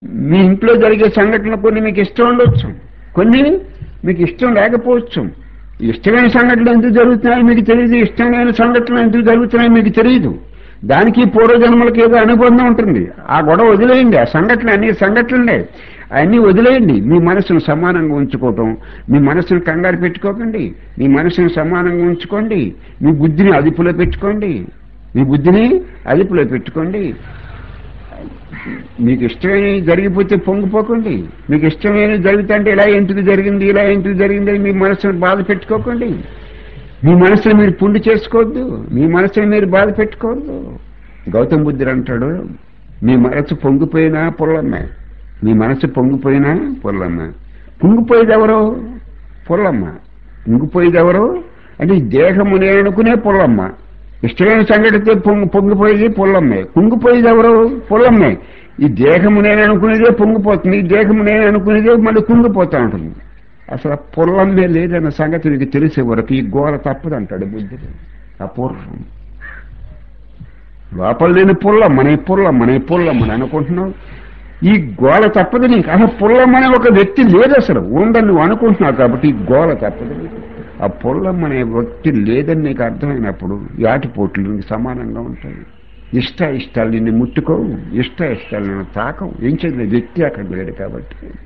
మీ ఇంట్లో జరిగే సంఘటనలు కొన్ని మీకు ఇష్టం ఉండొచ్చు కొన్ని మీకు ఇష్టం లేకపోవచ్చు ఇష్టమైన సంఘటనలు ఎందుకు జరుగుతున్నాయో మీకు తెలియదు ఇష్టం లేని సంఘటనలు ఎందుకు జరుగుతున్నాయో మీకు తెలియదు దానికి పూర్వజన్మలకి ఏదో అనుబంధం ఉంటుంది ఆ గొడవ వదిలేయండి ఆ సంఘటన అన్ని సంఘటనలే అన్నీ వదిలేయండి మీ మనసును సమానంగా ఉంచుకోవటం మీ మనసును కంగారు పెట్టుకోకండి మీ మనసును సమానంగా ఉంచుకోండి మీ బుద్ధిని అదుపులో పెట్టుకోండి మీ బుద్ధిని అదుపులో పెట్టుకోండి మీకు ఇష్టమైన జరిగిపోతే పొంగిపోకండి మీకు ఇష్టమైన జరుగుతుంటే ఇలా ఎందుకు జరిగింది ఇలా ఎందుకు జరిగింది అని మీ మనసును బాధ పెట్టుకోకండి మీ మనసుని మీరు పుండు చేసుకోవద్దు మీ మనసుని మీరు బాధ పెట్టుకోవద్దు గౌతమ బుద్ధుడు అంటాడు మీ మనసు పొంగిపోయినా పొల్లమ్మ మీ మనసు పొంగిపోయినా పొల్లమ్మ పొంగిపోయేది ఎవరో పొల్లమ్మ పొంగిపోయేది ఎవరో అంటే ఈ దేహము నేను అనుకునే పొల్లమ్మ ఇష్టమైన సంఘటనతో పొంగి పొంగిపోయేది పొల్లమ్మే పొంగిపోయేది ఎవరు పొల్లమ్మే ఈ దేహము నేను అనుకునేదే పొంగిపోతుంది ఈ దేహము నేను అనుకునేదే మళ్ళీ కుంగిపోతా ఉంటుంది అసలు ఆ పొల్లమ్మే లేదన్న సంగతి నీకు తెలిసే వరకు ఈ గోల తప్పదంటాడు బుద్ధుడు అపూర్వం లోపల లేని పుల్లమ్మనే పుల్లమ్మనే పుల్లమ్మని అనుకుంటున్నావు ఈ గోల తప్పదు నీకు అసలు పుల్లమ్మనే ఒక వ్యక్తి లేదు అసలు ఉందని నువ్వు అనుకుంటున్నావు కాబట్టి ఈ గోల తప్పదు నీకు ఆ పుల్లమ్మనే వ్యక్తి లేదని నీకు అర్థమైనప్పుడు యాటిపోట్లు నీకు సమానంగా ఉంటాయి ఇష్ట ఇష్టాలు నిన్ను ముట్టుకోవు ఇష్ట ఇష్టాలు నిన్ను తాకవు ఏం చేయలేదు వ్యక్తి అక్కడ లేడు కాబట్టి